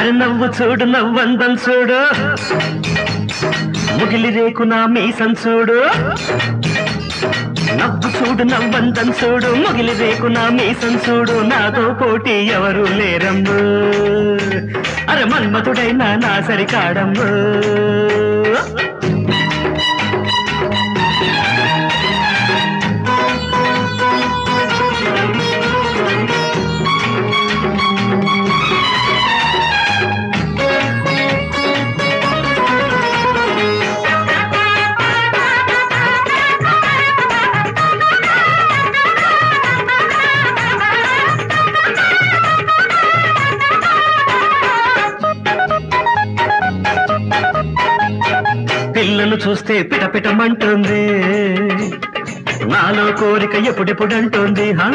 అరే నవ్వు చూడు నవ్వందం చూడు ముగిలి రేకు నా మీసం చూడు నవ్వు చూడు నవ్వందం చూడు ముగిలి రేకు నా మీసం చూడు నాతో పోటీ ఎవరు లేరమ్ము అరే మన్మతుడైనా నా సరికాడమ్ము పిల్లలు చూస్తే పిటపిటమంటుంది నాలో కోరిక ఎప్పుడెప్పుడంటుంది హా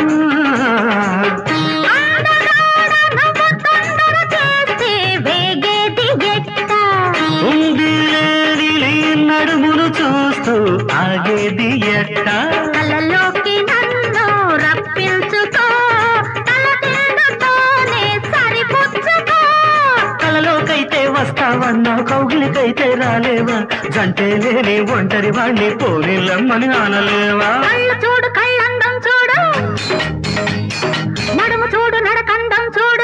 ఉంది లేని నీ నడుమును చూస్తూ ఆగేది ఎట్టా కలలోకి నన్ను రప్పించుకో తలదిందుతోనే సరిపుచ్చుకో కలలోకైతే వస్తావన్నా కౌగిలికైతే రాలేవా జంటే లేని ఒంటరి వాణ్ణి పోనిల్లమ్మని అనలేవా కళ్ళు చూడు కళ్ళందం చూడు నడుము చూడు నడకందం చూడు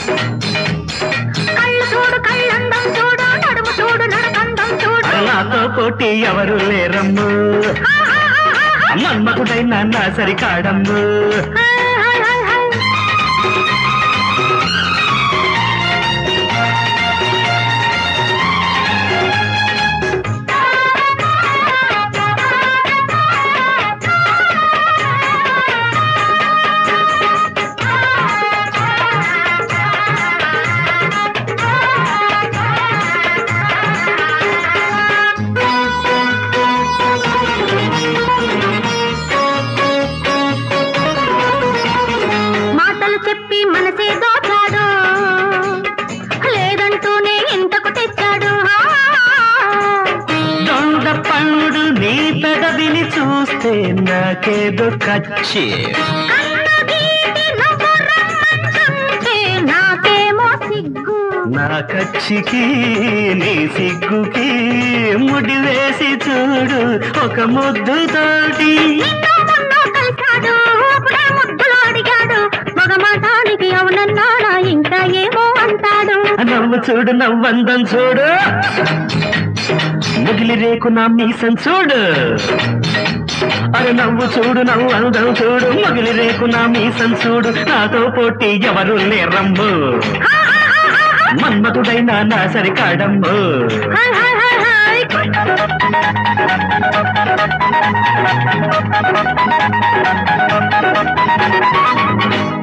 కళ్ళు చూడు కళ్ళందం చూడు నడుము చూడు నడకందం చూడు అరే నాతో పోటీ ఎవరు లేరమ్ము మన్మకుడైనా నా సరికాడమ్ము హాయ్ హాయ్ హాయ్ హాయ్ మాటలు చెప్పి మనసే దోచాడు లేదంటూనే ఇంతకు తెచ్చాడు దొంగ పండు నీ పెదవిని చూస్తే నాకేదో కచ్చి కన్నగీటి నువ్వు రమ్మంటుంటే నాకేమో సిగ్గు నా కచ్చికి నీ సిగ్గుకి ముడి వేసి చూడు ఒక ముద్దుతోటి నిన్ను మొన్న కలిశాడు అప్పుడే ముద్దులు అడిగాడు మగ మాటానికి అవునన్నాడా ఇంకా ఏమో అంటాడు నవ్వు చూడు నవ్వందం చూడు ముగిలి రేకు నా మీసం చూడు అరే నవ్వు చూడు నవ్వు అందం చూడు ముగిలి రేకు నా మీసం చూడు నాతో పోటీ ఎవరు లేరమ్ము మన్మతుడైనా నా సరికాడమ్ము హాయ్ హాయ్ హాయ్ హాయ్